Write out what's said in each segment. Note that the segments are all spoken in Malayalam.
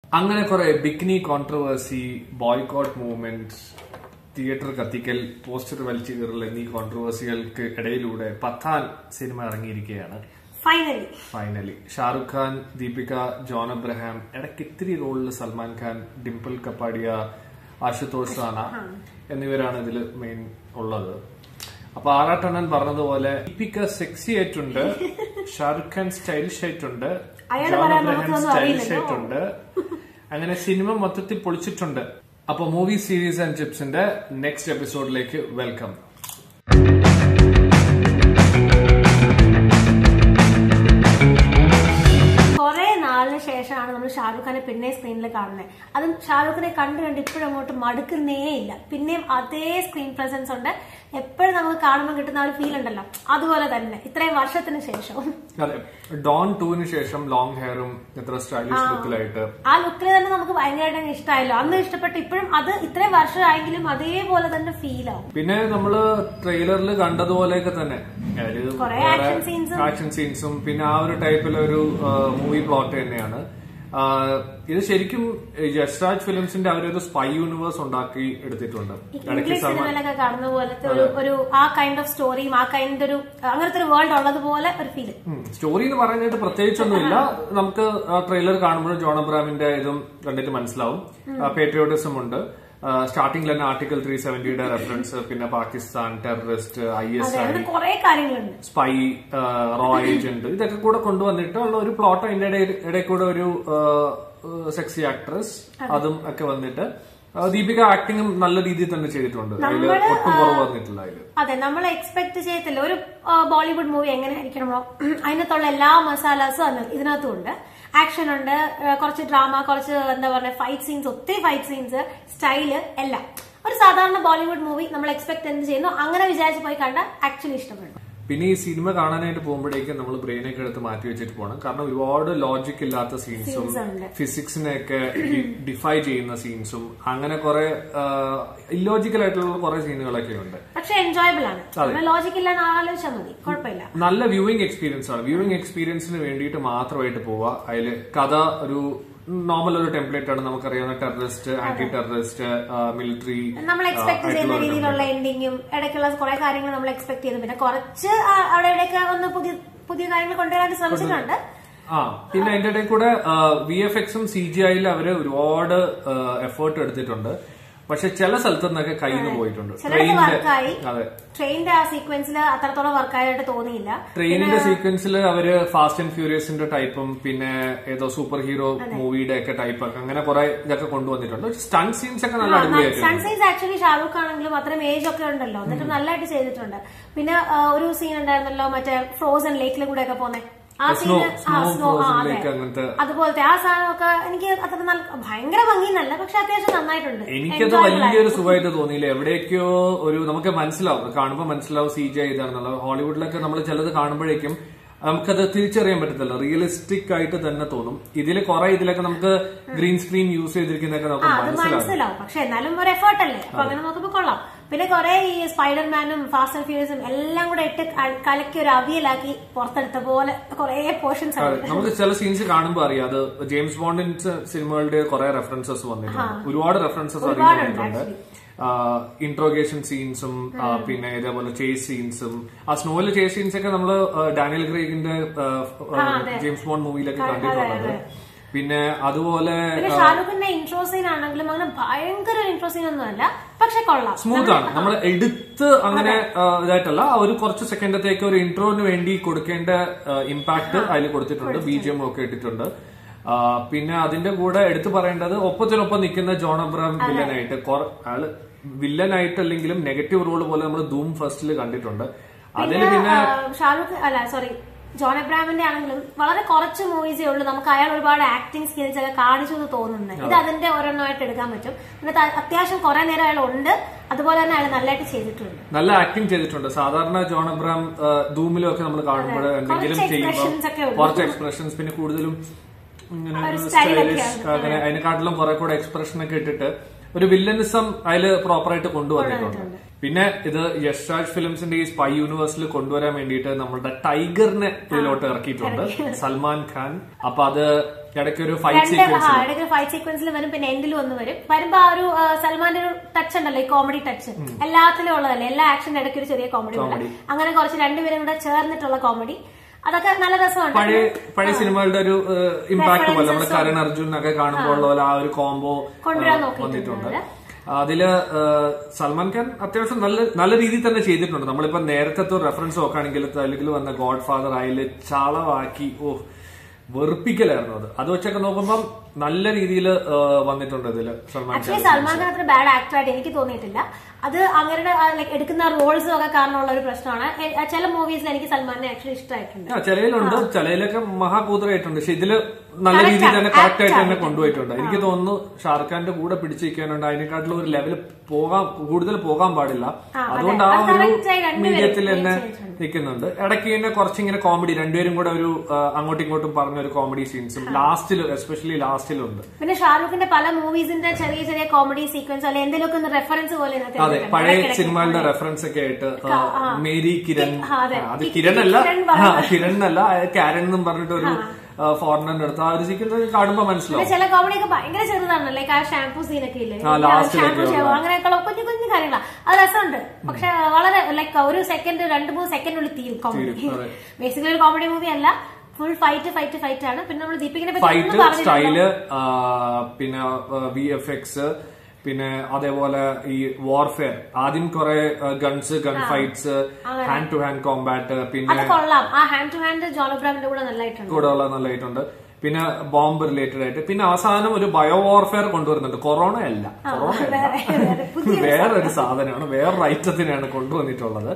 അങ്ങനെ കുറെ bikini controversy boycott movement theatre കത്തിക്കൽ പോസ്റ്റർ വലിച്ചു കീറൽ എന്നീ കോൺട്രവേഴ്സികൾക്ക് ഇടയിലൂടെ പത്താൻ സിനിമ ഇറങ്ങിയിരിക്കുകയാണ് finally finally Shahrukh Khan Deepika John Abraham ഇടയ്ക്ക് ഇത്തിരി റോളിൽ സൽമാൻ ഖാൻ ഡിംപിൾ കപ്പാടിയ ആശുതോഷ് റാണ എന്നിവരാണ് ഇതിൽ മെയിൻ ഉള്ളത് അപ്പൊ ആറാട്ടണ്ണൻ പറഞ്ഞതുപോലെ ദീപിക സെക്സി ആയിട്ടുണ്ട് ഷാറുഖ് ഖാൻ സ്റ്റൈലിഷ് ആയിട്ടുണ്ട് അയാള് ജോൺ പറയാൻ അബ്രഹാം നമുക്കൊന്നും സ്റ്റൈലിഷ് അറിയില്ലല്ലോ. ആയിട്ടുണ്ട് അങ്ങനെ സിനിമ മൊത്തത്തിൽ പൊളിച്ചിട്ടുണ്ട് അപ്പൊ മൂവി സീരീസ് ആൻഡ് ചിപ്സിന്റെ നെക്സ്റ്റ് എപ്പിസോഡിലേക്ക് വെൽക്കം കുറെ നാളിന് ശേഷമാണ് നമ്മൾ ഷാരൂഖ് ഖാനെ പിന്നെ സ്ക്രീനിൽ കാണുന്നത് അതും ഷാരൂഖ് ഖാനെ കണ്ട് കണ്ട് ഇപ്പോഴും അങ്ങോട്ട് മടുക്കുന്നേ ഇല്ല പിന്നെയും അതേ സ്ക്രീൻ പ്രസൻസ് ഉണ്ട് എപ്പോഴും നമുക്ക് കാണുമ്പോൾ കിട്ടുന്ന ആ ഒരു ഫീൽ ഉണ്ടല്ലോ അതുപോലെ തന്നെ ഇത്രയും വർഷത്തിന് ശേഷവും അതെ ഡോൺ ടൂവിന് ശേഷം ലോങ് ഹെയറും ഇത്ര സ്റ്റൈലിഷ് ലുക്കിലായിട്ട് ആ ലുക്കിൽ തന്നെ നമുക്ക് ഭയങ്കരമായിട്ട് അങ്ങ് ഇഷ്ടമായല്ലോ അന്ന് ഇഷ്ടപ്പെട്ട് ഇപ്പോഴും അത് ഇത്രയും വർഷമായെങ്കിലും അതേപോലെ തന്നെ ഫീൽ ആവും പിന്നെ നമ്മള് ട്രെയിലറിൽ കണ്ടതുപോലെയൊക്കെ തന്നെ ഒരു കുറേ വേറെ action scenes ഉം. ആക്ഷൻ സീൻസും പിന്നെ ആ ഒരു ടൈപ്പിലൊരു മൂവി പ്ലോട്ട് തന്നെയാണ് ആ, ഇത് ശരിക്കും യശ്രാജ് ഫിലിംസിന്റെ അവരൊരു സ്പൈ യൂണിവേഴ്സ് ഉണ്ടാക്കി എടുത്തിട്ടുണ്ട് ഇടയ്ക്ക് ഇംഗ്ലീഷ് സൽമാൻ സിനിമയിലൊക്കെ കാണുന്ന പോലത്തെ ഒരു ഒരു ആ കൈൻഡ് ഓഫ് സ്റ്റോറിയും ആ കൈൻഡ് ഒരു അങ്ങനത്തെ ഒരു വേൾഡ് ഉള്ളതുപോലെ ഒരു ഫീൽ സ്റ്റോറി എന്ന് പറയാനായിട്ട് പ്രത്യേകിച്ചൊന്നുമില്ല നമുക്ക് ട്രെയിലർ കാണുമ്പോഴും ജോൺ അബ്രാമിന്റെ ഇതും കണ്ടിട്ട് മനസ്സിലാവും പേട്രിയോട്ടിസം ഉണ്ട് സ്റ്റാർട്ടിംഗ് തന്നെ ആർട്ടിക്കിൾ ത്രീ സെവന്റിയുടെ റെഫറൻസ് പിന്നെ പാകിസ്ഥാൻ ടെററിസ്റ്റ് ഐ എസ് അതെ ഐ അങ്ങനെ കുറെ കാര്യങ്ങളുണ്ട് സ്പൈ റോ ഏജന്റ് ഇതൊക്കെ കൂടെ കൊണ്ടുവന്നിട്ട് ഉള്ള ഒരു പ്ലോട്ട് അതിന്റെ ഇടയിൽ ഇടയിൽ കൂടെ ഒരു സെക്സി ആക്ട്രസ് അതും ഒക്കെ വന്നിട്ട് ആ, ദീപിക ആക്ടിങ്ങും നല്ല രീതിയിൽ തന്നെ ചെയ്തിട്ടുണ്ട് അതിൽ ഒട്ടും കുറവ് വന്നിട്ടില്ല അതില് അതെ നമ്മൾ എക്സ്പെക്ട് ചെയ്യത്തില്ല ഒരു ആ, ബോളിവുഡ് മൂവി എങ്ങനെ ആയിരിക്കണമോ അതിനകത്തുള്ള എല്ലാ മസാലാസും അതിന് ഇതിനകത്തും ഉണ്ട് ആക്ഷൻ ഉണ്ട് ആ, കുറച്ച് ഡ്രാമ കുറച്ച് എന്താ പറയുക ഫൈറ്റ് സീൻസ് ഒത്തിരി ഫൈറ്റ് സീൻസ് സ്റ്റൈല് എല്ലാം ഒരു സാധാരണ ബോളിവുഡ് മൂവി നമ്മൾ എക്സ്പെക്ട് എന്ത് ചെയ്യുന്നു അങ്ങനെ വിചാരിച്ച് പോയി കണ്ട ആക്ച്വലി ഇഷ്ടപ്പെടും പിന്നെ ഈ സിനിമ കാണാനായിട്ട് പോകുമ്പോഴേക്കും നമ്മൾ ബ്രെയിനൊക്കെ എടുത്ത് മാറ്റി വെച്ചിട്ട് പോകണം കാരണം ഒരുപാട് ലോജിക് ഇല്ലാത്ത സീൻസും Scenes ഉണ്ട്. ഫിസിക്സിനെയൊക്കെ ഡിഫൈ ചെയ്യുന്ന സീൻസും അങ്ങനെ കുറെ ഇല്ലോജിക്കൽ ആയിട്ടുള്ള കുറെ സീനുകളൊക്കെ ഉണ്ട് പക്ഷെ എൻജോയബിൾ ആണ് നമ്മൾ ലോജിക് ഇല്ലാന്ന് ആലോചിച്ചാൽ മതി കുഴപ്പമില്ല നല്ല വ്യൂവിംഗ് എക്സ്പീരിയൻസ് ആണ് വ്യൂവിംഗ് എക്സ്പീരിയൻസിന് വേണ്ടിയിട്ട് മാത്രമായിട്ട് പോവുക അതിൽ കഥ ഒരു നോർമൽ ഒരു ടെംപ്ലേറ്റ് ആണ് നമുക്കറിയാവുന്ന ടെററിസ്റ്റ് ആന്റി ടെററിസ്റ്റ് മിലിറ്ററി നമ്മൾ എക്സ്പെക്ട് ചെയ്യുന്ന രീതിയിലുള്ള എൻഡിങ്ങും ഇടയ്ക്കുള്ള കുറെ കാര്യങ്ങൾ നമ്മൾ എക്സ്പെക്ട് ചെയ്തു പിന്നെ കുറച്ച് ആ അവിടെ ഇവിടെയൊക്കെ ഒന്ന് പുതിയ പുതിയ കാര്യങ്ങൾ കൊണ്ടുവരാൻ ശ്രമിച്ചിട്ടുണ്ട് ആ പിന്നെ അതിന്റെ ഇടയിൽ കൂടെ വി എഫ് എക്സും സി ജി ഐയിൽ അവര് ഒരുപാട് എഫേർട്ട് എടുത്തിട്ടുണ്ട് പക്ഷെ ചില സ്ഥലത്തു നിന്നൊക്കെ കയ്യിൽ നിന്ന് പോയിട്ടുണ്ട് ചിലത് ട്രെയിനിന്റെ വർക്കായി അതെ ട്രെയിനിന്റെ ആ സീക്വൻസിൽ അത്രത്തോളം വർക്കായിട്ട് തോന്നിയില്ല ട്രെയിനിന്റെ സീക്വൻസിൽ അവര് ഫാസ്റ്റ് ആൻഡ് ഫ്യൂരിയസിന്റെ ടൈപ്പും പിന്നെ ഏതോ സൂപ്പർ ഹീറോ മൂവിയുടെ ഒക്കെ ടൈപ്പ് ഒക്കെ അങ്ങനെ കുറെ ഇതൊക്കെ കൊണ്ടുവന്നിട്ടുണ്ട് സ്റ്റൺ സീൻസ് ഒക്കെ നല്ല അടിപൊളിയായിട്ടുണ്ട് സൺസൈസ് ആക്ച്വലി ഷാറൂഖ് ആണെങ്കിലും അത്രയും ഏജ് ഒക്കെ ഉണ്ടല്ലോ എന്നിട്ട് നല്ലതായിട്ട് ചെയ്തിട്ടുണ്ട് പിന്നെ ആ, ഒരു സീൻ ഉണ്ടായിരുന്നല്ലോ മറ്റേ ഫ്രോസൺ ലേക്കിൽ കൂടെ ഒക്കെ പോന്നെ ആ Snow, സീന് snow സ്നോ ആ frozen അതെ lake അങ്ങനത്തെ അതുപോലത്തെ ആ സാധനമൊക്കെ എനിക്ക് അത്ര നല്ല ഭയങ്കര ഭംഗിന്നല്ല പക്ഷെ അത്യാവശ്യം നന്നായിട്ടുണ്ട് എനിക്കത് Enjoyable വലിയൊരു സുഖമായിട്ട് തോന്നിയില്ല എവിടെയൊക്കെയോ ഒരു നമുക്ക് മനസ്സിലാവും കാണുമ്പോൾ മനസ്സിലാവും സി ജി ഇതാണെന്നുള്ളത് ഹോളിവുഡിലൊക്കെ നമ്മൾ ചിലത് കാണുമ്പോഴേക്കും നമുക്കത് തിരിച്ചറിയാൻ പറ്റത്തില്ല റിയലിസ്റ്റിക് ആയിട്ട് തന്നെ തോന്നും ഇതിൽ കുറെ ഇതിലൊക്കെ നമുക്ക് ഗ്രീൻ സ്ക്രീൻ യൂസ് ചെയ്തിരിക്കുന്നതൊക്കെ നമുക്ക് അത് മനസ്സിലാവും മനസ്സിലാവും പക്ഷെ എന്നാലും ഒരു എഫേർട്ട് അല്ലേ അപ്പൊ അങ്ങനെ നോക്കുമ്പോ കൊള്ളാം പിന്നെ കുറെ ഈ സ്പൈഡർമാനും ഫാസ്റ്റ് ആൻഡ് ഫ്യൂരിയസും എല്ലാം കൂടെ ഇട്ട് ക- കലക്കി ഒരു അവിയലാക്കി പുറത്തെടുത്ത പോലെ കുറെ പോർഷൻസ് അതെ, ആണ് നമുക്ക് ചില സീൻസ് കാണുമ്പോൾ അറിയാം അത് ജെയിംസ് ബോണ്ടിന്റെ സിനിമകളുടെ കുറെ റെഫറൻസസ് വന്നിട്ടുണ്ട് ഒരുപാട് റെഫറൻസസ് അതിൽ ഒരുപാടുണ്ട് വന്നിട്ടുണ്ട് ഇൻട്രോഗേഷൻ സീൻസും പിന്നെ ഇതേപോലെ ചേസ് സീൻസും ആ സ്നോയിലെ ചേസ് സീൻസ് ഒക്കെ നമ്മള് ഡാനിയൽ ക്രേഗിന്റെ ജെയിംസ് ബോണ്ട് മൂവിയിലൊക്കെ കണ്ടിട്ടുള്ളത് പിന്നെ അതുപോലെ പിന്നെ ഷാരൂഖിന്റെ ഇൻട്രോ സീൻ ആണെങ്കിലും അങ്ങനെ ഭയങ്കര ഇൻട്രോ സീൻ ഒന്നും അല്ല പക്ഷെ കൊള്ളാം സ്മൂത്ത് ആണ് നമ്മൾ എടുത്ത് അങ്ങനെ ആ, ഇതായിട്ടല്ല ആ ഒരു കുറച്ച് സെക്കൻഡത്തേക്ക് ഒരു ഇൻട്രോന് വേണ്ടി കൊടുക്കേണ്ട ഇമ്പാക്ട് അതിൽ കൊടുത്തിട്ടുണ്ട് ബി ജി എം ഒക്കെ ഇട്ടിട്ടുണ്ട് ആ, പിന്നെ അതിന്റെ കൂടെ എടുത്തു പറയേണ്ടത് ഒപ്പത്തിനൊപ്പം നിൽക്കുന്ന ജോൺ അബ്രാം വില്ലനായിട്ട് കൊറ- ആള് വില്ലനായിട്ട് അല്ലെങ്കിലും നെഗറ്റീവ് റോൾ പോലെ നമ്മൾ ധൂം ഫസ്റ്റിൽ കണ്ടിട്ടുണ്ട് അതിൽ പിന്നെ ആ, ഷാരൂഖ് അല്ല സോറി ജോൺ എബ്രാമിന്റെ ആണെങ്കിലും വളരെ കുറച്ച് മൂവീസേ ഉള്ളൂ നമുക്ക് അയാൾ ഒരുപാട് ആക്ടിങ് സ്കിൽസ് ഒക്കെ കാണിച്ചു എന്ന് തോന്നുന്നത് ഇത് അതിന്റെ ഒരെണ്ണമായിട്ട് എടുക്കാൻ പറ്റും പിന്നെ ത- അത്യാവശ്യം കുറെ നേരം അയാൾ ഉണ്ട് അതുപോലെ തന്നെ അയാൾ നല്ലതായിട്ട് ചെയ്തിട്ടുണ്ട് നല്ല ആക്ടിങ് ചെയ്തിട്ടുണ്ട് സാധാരണ ജോൺ അബ്രാം ആ, ധൂമിലും ഒക്കെ നമ്മൾ കാണുമ്പോൾ എന്തെങ്കിലും കുറച്ച് ചെയ്യുമ്പോൾ expressions ഒക്കെ ഉള്ളൂ. കുറച്ച് എക്സ്പ്രഷൻസ് പിന്നെ കൂടുതലും ഇങ്ങനെ ഒരു style സ്റ്റൈലിഷ് ഒക്കെയാണ്. അങ്ങനെ അതിനെക്കാട്ടിലും കുറെ കൂടെ എക്സ്പ്രഷൻ ഒക്കെ ഇട്ടിട്ട് ഒരു വില്ലനിസം അതില് പ്രോപ്പറായിട്ട് കൊണ്ടുവന്നിട്ടുണ്ട് പിന്നെ ഇത് യശ് രാജ് ഫിലിംസിന്റെ ഈ സ്പൈ യൂണിവേഴ്സിൽ കൊണ്ടുവരാൻ വേണ്ടിയിട്ട് നമ്മളുടെ ടൈഗറിനെ ഇതിലോട്ട് ഇറക്കിയിട്ടുണ്ട് സൽമാൻ ഖാൻ അപ്പൊ അത് ഇടയ്ക്ക് ഒരു ഫൈറ്റ് രണ്ട് സീക്വൻസ് ആ ഇടയ്ക്ക് ഫൈറ്റ് സീക്വൻസിൽ വരും പിന്നെ എൻഡിലും ഒന്ന് വരും വരുമ്പോ ആ ഒരു ആ, സൽമാന്റെ ഒരു ടച്ച് ഉണ്ടല്ലോ ഈ കോമഡി ടച്ച് എല്ലാത്തിലും ഉള്ളതല്ലേ എല്ലാ ആക്ഷന്റെ ഇടയ്ക്ക് ഒരു ചെറിയ കോമഡി Comedy. അങ്ങനെ കുറച്ച് രണ്ടുപേരും കൂടെ ചേർന്നിട്ടുള്ള കോമഡി അതൊക്കെ നല്ല രസമുണ്ട് പഴയ പഴയ സിനിമകളുടെ ഒരു ഇമ്പാക്ട് പോലെ നമ്മുടെ കരൺ അർജുൻ ഒക്കെ കാണുമ്പോൾ ഉള്ള പോലെ ആ ഒരു കോംബോ കൊണ്ടുവരാൻ വന്നിട്ടുണ്ട് അതില് ആ, സൽമാൻ ഖാൻ അത്യാവശ്യം നല്ല നല്ല രീതിയിൽ തന്നെ ചെയ്തിട്ടുണ്ട് നമ്മളിപ്പോ നേരത്തെ റെഫറൻസ് നോക്കുകയാണെങ്കിൽ അല്ലെങ്കിൽ വന്ന ഗോഡ് ഫാദർ അതിൽ ചളവാക്കി ഓ വെറുപ്പിക്കലായിരുന്നു അത് അത് വെച്ചൊക്കെ നോക്കുമ്പോൾ നല്ല രീതിയിൽ വന്നിട്ടുണ്ട് ഇതില് സൽമാൻ ഖാൻ ആക്ച്വലി സൽമാൻ ഖാൻ അത്ര ബാഡ് ആക്ടർ ആയിട്ട് എനിക്ക് തോന്നിയിട്ടില്ല അത് അങ്ങനെ ലൈക്ക് എടുക്കുന്ന റോൾസും ഒക്കെ കാരണമുള്ള ഒരു പ്രശ്നമാണ് എ- ചില മൂവീസിൽ എനിക്ക് സൽമാനെ ആക്ച്വലി ഇഷ്ടമായിട്ടുണ്ട് ആ ചിലയിലുണ്ട് ചിലയിലൊക്കെ മഹാകൂതറായിട്ടുണ്ട് പക്ഷെ ഇതില് നല്ല രീതിയിൽ തന്നെ കറക്റ്റ് ആയിട്ട് തന്നെ കൊണ്ടുപോയിട്ടുണ്ട് എനിക്ക് തോന്നുന്നു ഷാറുഖ് ഖാന്റെ കൂടെ പിടിച്ചിരിക്കാനുണ്ട് അതിനെക്കാട്ടിലും ഒരു ലെവൽ പോകാൻ കൂടുതൽ പോകാൻ പാടില്ല അതുകൊണ്ട് ആ അത് ഒരു correct ആയി രണ്ടുപേരും മീഡിയത്തിൽ play തന്നെ ചെയ്തിട്ടുണ്ട്. നിൽക്കുന്നുണ്ട് ഇടയ്ക്ക് തന്നെ കുറച്ചിങ്ങനെ കോമഡി രണ്ടുപേരും കൂടെ ഒരു ആ, അങ്ങോട്ടും ഇങ്ങോട്ടും പറഞ്ഞ ഒരു കോമഡി സീൻസും ലാസ്റ്റിൽ എസ്പെഷ്യലി ലാസ്റ്റിലുണ്ട് പിന്നെ ഷാറുഖിന്റെ പല മൂവീസിന്റെ ചെറിയ ചെറിയ കോമഡി സീക്വൻസ് അല്ലെങ്കിൽ എന്തെങ്കിലുമൊക്കെ ഒന്ന് റെഫറൻസ് പോലെ ഇതിനകത്ത് അതെ ഇട്ടിട്ടുണ്ട്. പഴയ ഇടയ്ക്കിടയ്ക്ക്. സിനിമകളുടെ റെഫറൻസ് ഒക്കെ ആയിട്ട് ആ, മേരി കിരൺ ആ, അതെ. ആ, അത് കി- കിരൺ അല്ല കിരൺ പറഞ്ഞത്. കിരൺ എന്നല്ല കാരൺ എന്നും പറഞ്ഞിട്ട് ഒരു ഫോറിനറിന്റെ അടുത്ത് ആ ഒരു സീക്വൻസ് കാണുമ്പോൾ മനസ്സിലാവും പിന്നെ ചില കോമഡി ഒക്കെ ഭയങ്കര ചെറുതാണ് ലൈക്ക് ആ ഷാംപൂ സീനൊക്കെ ഇല്ലേ ആ, last ഷാംപൂ ലൊക്കെ ഷേവ് അങ്ങനെയൊക്കെയുള്ള കുഞ്ഞു കുഞ്ഞു കാര്യങ്ങളാണ് അത് രസമുണ്ട് പക്ഷെ വളരെ ലൈക്ക് ഒരു സെക്കൻഡ് രണ്ട് മൂന്ന് സെക്കൻഡിനുള്ളിൽ തീരും കോമഡി തീരും, അതെ. ബേസിക്കലി ഒരു കോമഡി മൂവി അല്ല ഫുൾ ഫൈറ്റ് ഫൈറ്റ് ഫൈറ്റ് ആണ് പിന്നെ നമ്മൾ ദീപികിനെ പറ്റി ഫൈറ്റ് ഒന്നും പറഞ്ഞില്ലല്ലോ. സ്റ്റൈല് പിന്നെ വി എഫ് എക്സ് പിന്നെ അതേപോലെ ഈ വാർഫെയർ ആദ്യം കുറെ guns gun fights hand to hand combat അത് പിന്നെ കൊള്ളാം ആ ഹാൻഡ് ടു ഹാൻഡ് ജോണോബ്രാമിന്റെ കൂടെ നല്ലതായിട്ടുണ്ട് കൂടെ ഉള്ള നല്ലതായിട്ടുണ്ട് പിന്നെ ബോംബ് റിലേറ്റഡ് ആയിട്ട് പിന്നെ അവസാനം ഒരു ബയോ വാർഫെയർ കൊണ്ടുവരുന്നുണ്ട് കൊറോണ അല്ല കൊറോണ വേറെ വേറെ പുതിയ വേറൊരു സാധനമാണ് വേറൊരു ഐറ്റത്തിനാണ് കൊണ്ടുവന്നിട്ടുള്ളത്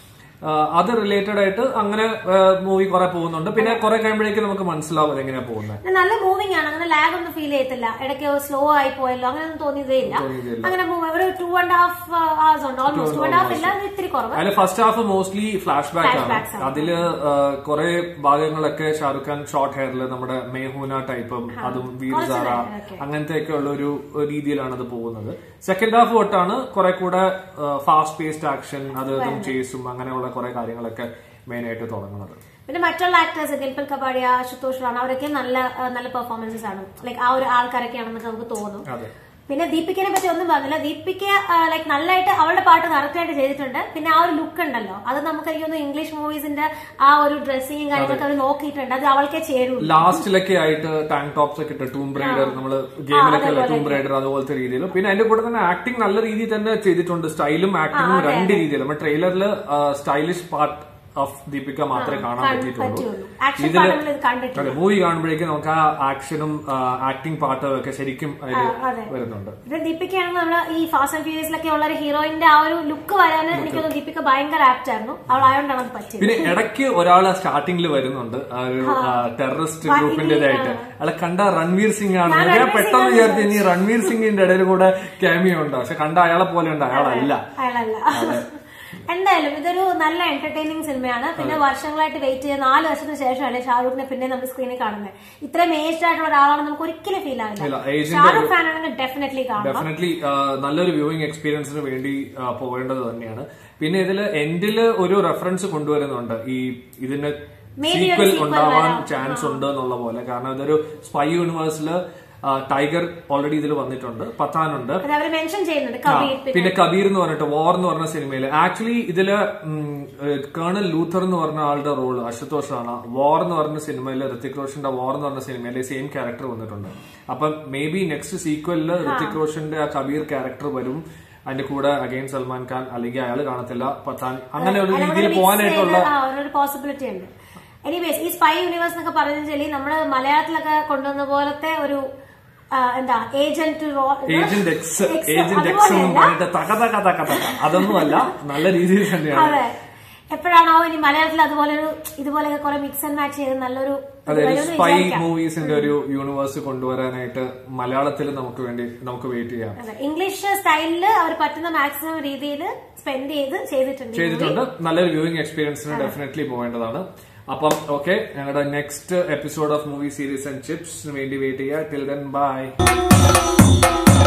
ആ, അത് റിലേറ്റഡ് ആയിട്ട് അങ്ങനെ മൂവി കുറെ പോകുന്നുണ്ട് പിന്നെ കുറെ കഴിയുമ്പോഴേക്കും നമുക്ക് മനസ്സിലാവും അതെങ്ങനെയാ പോകുന്നത് പിന്നെ നല്ല മൂവിംഗ് ആണ് അങ്ങനെ ലാഗ് ഒന്നും ഫീൽ ചെയ്യത്തില്ല ഇടയ്ക്ക് സ്ലോ ആയി പോയല്ലോ അങ്ങനെ ഒന്നും തോന്നിയതേ ഇല്ല തോന്നിയതേയില്ല. അങ്ങനെ move- ഒരു ടു ആൻഡ് ഹാഫ് അവേഴ്സ് ഉണ്ട് ഓൾമോസ്റ്റ് ടു ആൻഡ് ഹാഫ് ഇല്ല ഒരു ഇത്തിരി കുറവ് അതിൽ first half mostly flashback ആണ് Flashbacks ആണ്. അതില് കുറെ ഭാഗങ്ങളൊക്കെ ഷാറുഖ് ഖാൻ ഷോർട്ട് ഹെയറിൽ നമ്മുടെ മേഹൂന ടൈപ്പും അതും വീർ കുറച്ച് സാറ നേരം, okay. അങ്ങനത്തെ ഒക്കെ ഉള്ള ഒരു രീതിയിലാണ് അത് പോകുന്നത് സെക്കൻഡ് ഹാഫ് തൊട്ടാണ് കുറെ കൂടെ ഫാസ്റ്റ് പേസ്ഡ് ആക്ഷൻ അത് ഇതും ചേസും അങ്ങനെയുള്ള കുറെ കാര്യങ്ങളൊക്കെ മെയിൻ ആയിട്ട് തുടങ്ങുന്നത് പിന്നെ മറ്റുള്ള ആക്ടേഴ്സ് ദിൽപൽ കപാടിയ അശുതോഷ് റാണ അവരൊക്കെ നല്ല ആ, നല്ല പെർഫോമൻസസ് ആണ് ലൈക്ക് ആ ഒരു ആൾക്കാരൊക്കെയാണെന്നൊക്കെ നമുക്ക് തോന്നും അതെ പിന്നെ ദീപികനെ പറ്റി ഒന്നും പറഞ്ഞില്ല ദീപിക ലൈക്ക് നല്ലതായിട്ട് അവളുടെ പാട്ട് കറക്റ്റ് ആയിട്ട് ചെയ്തിട്ടുണ്ട് പിന്നെ ആ ഒരു ലുക്ക് ഉണ്ടല്ലോ അത് നമുക്ക് എനിക്ക് തോന്നുന്നു ഇംഗ്ലീഷ് മൂവീസിന്റെ ആ ഒരു ഡ്രസ്സിങ്ങും കാര്യങ്ങളൊക്കെ അവർ നോക്കിയിട്ടുണ്ട് അത് അവൾക്കേ ചേരൂ ലാസ്റ്റിലൊക്കെ ആയിട്ട് ടാങ്ക് ടോപ്സ് ഒക്കെ ഇട്ട് ടൂം ബ്രൈഡർ നമ്മള് ഗെയിമിലൊക്കെ ഉള്ള ടൂം ബ്രൈഡർ അതുപോലത്തെ രീതിയിൽ പിന്നെ അതിന്റെ കൂടെ തന്നെ ആക്ടിങ് നല്ല രീതിയിൽ തന്നെ ചെയ്തിട്ടുണ്ട് സ്റ്റൈലും ആക്ടിങ്ങും രണ്ട് രീതിയിൽ നമ്മൾ ട്രെയിലറിൽ സ്റ്റൈലിഷ് പാർട്ട് ഓഫ് ദീപിക മാത്രമേ കാണാൻ പറ്റിയിട്ടുള്ളൂ പറ്റുള്ളൂ ആക്ഷൻ പാട്ട് നമ്മൾ ഇത് കണ്ടിട്ടില്ല അതെ മൂവി കാണുമ്പോഴേക്കും നമുക്ക് ആ ആക്ഷനും ആക്ടിങ് പാട്ടും ഒക്കെ ശരിക്കും അതിൽ അതെ. വരുന്നുണ്ട് പിന്നെ ദീപികയാണെങ്കിൽ നമ്മള് ഈ ഫാസ്റ്റ് ആൻഡ് ഫ്യൂരിയസിലൊക്കെ ഉള്ള ഒരു ഹീറോയിന്റെ ആ ഒരു ലുക്ക് വരാൻ എനിക്ക് തോന്നുന്നു ദീപിക ഭയങ്കര ആപ്റ്റ് ആയിരുന്നു അവൾ ആയതുകൊണ്ടാണ് അത് പറ്റിയത് പിന്നെ ഇടയ്ക്ക് ഒരാൾ സ്റ്റാർട്ടിംഗിൽ വരുന്നുണ്ട് ആ ഒരു ടെററിസ്റ്റ് ഗ്രൂപ്പിന്റേതായിട്ട് അയാളെ കണ്ട രൺവീർ സിംഗ് ആണ് ഞാൻ ഞാൻ രൺവീർ പെട്ടെന്ന് സിംഗ് വിചാരിച്ചു ഇനി രൺവീർ സിംഗിന്റെ ഇടയിൽ കൂടെ ക്യാമിയോ ഉണ്ടോ പക്ഷെ കണ്ട അയാളെ പോലെ ഉണ്ട് അയാളല്ല അയാളല്ല എന്തായാലും ഇതൊരു നല്ല എന്റർടൈനിങ് സിനിമയാണ് പിന്നെ വർഷങ്ങളായിട്ട് വെയിറ്റ് ചെയ്ത് നാല് വർഷത്തിന് ശേഷമല്ലേ ഷാറൂഖിനെ പിന്നെ നമ്മൾ സ്ക്രീനിൽ കാണുന്നത് ഇത്രയും ഏജ്ഡ് ആയിട്ടുള്ള ഒരാളാണ് നമുക്ക് ഒരിക്കലും ഫീൽ ഇല്ല, ആവില്ല age ന്റെ ഷാറൂഖ് ഫാൻ ആണെങ്കിൽ ഡെഫിനറ്റ്ലി കാണണം ഡെഫിനറ്റ്ലി നല്ലൊരു വ്യൂയിങ് എക്സ്പീരിയൻസിന് വേണ്ടി ആ, പോകേണ്ടത് തന്നെയാണ് പിന്നെ ഇതില് എൻഡില് ഒരു റെഫറൻസ് കൊണ്ടുവരുന്നുണ്ട് ഈ ഇതിന് Maybe ഒരു സീക്വൽ sequel ഉണ്ടാവാൻ വരാം. ചാൻസ് ഉണ്ട് എന്നുള്ള പോലെ കാരണം ഇതൊരു സ്പൈ യൂണിവേഴ്സില് ടൈഗർ ഓൾറെഡി ഇതിൽ വന്നിട്ടുണ്ട് പത്താനുണ്ട് അത് അവർ മെൻഷൻ ചെയ്യുന്നുണ്ട് ആ, കബീർ പിന്നെ പിന്നെ കബീർ എന്ന് പറഞ്ഞിട്ട് വാർ എന്ന് പറഞ്ഞ സിനിമയിൽ ആക്ച്വലി ഇതില് കേണൽ ലൂഥർ എന്ന് പറഞ്ഞ ആളുടെ റോള് അശുതോഷ് ആണ് വാർ എന്ന് പറഞ്ഞ സിനിമയിൽ ഋത്തിക് റോഷന്റെ വാർ എന്ന് പറഞ്ഞ സിനിമയിൽ സെയിം ക്യാരക്ടർ വന്നിട്ടുണ്ട് അപ്പം മേ ബി നെക്സ്റ്റ് സീക്വലില് ഋത്തിക് റോഷന്റെ ആ കബീർ ക്യാരക്ടർ വരും അതിന്റെ കൂടെ അഗൈൻ സൽമാൻ ഖാൻ അല്ലെങ്കിൽ അയാൾ കാണത്തില്ല പത്താൻ അങ്ങനെ ഒരു രീതിയിൽ പോകാനായിട്ടുള്ള ഒരു പോസിബിലിറ്റി ഉണ്ട് എനിവേസ് ഈ സ്പൈ യൂണിവേഴ്സ് എന്നൊക്കെ പറഞ്ഞാൽ നമ്മുടെ മലയാളത്തിലൊക്കെ കൊണ്ടുവന്ന പോലത്തെ ഒരു ആ, എന്താ agent agent X agent X എന്ന് പറഞ്ഞിട്ട് തക തക തക തക അതൊന്നുമല്ല നല്ല രീതിയിൽ തന്നെയാണ് അതെ എപ്പോഴാണോ ഇനി മലയാളത്തിൽ അതുപോലെ ഒരു ഇതുപോലെയൊക്കെ കുറെ മിക്സ് ആൻഡ് മാച്ച് ചെയ്ത് നല്ലൊരു ഇത് അതെ വരുമെന്ന് സ്പൈ വിചാരിക്കാം. മൂവീസിന്റെ ഒരു യൂണിവേഴ്സ് കൊണ്ടുവരാനായിട്ട് മലയാളത്തിൽ നമുക്ക് വേണ്ടി നമുക്ക് വെയിറ്റ് ചെയ്യാം അതെ ഇംഗ്ലീഷ് സ്റ്റൈലില് അവർ പറ്റുന്ന മാക്സിമം രീതിയിൽ സ്പെൻഡ് ചെയ്ത് ചെയ്തിട്ടുണ്ട് ഈ ചെയ്തിട്ടുണ്ട് നല്ലൊരു വ്യൂയിങ് എക്സ്പീരിയൻസിന് ഡെഫിനറ്റ്ലി പോകേണ്ടതാണ് അപ്പം ഓക്കെ ഞങ്ങളുടെ next episode of movie series and ചിപ്സിന് വേണ്ടി വെയിറ്റ് ചെയ്യുക ടിൽ ദെൻ ബൈ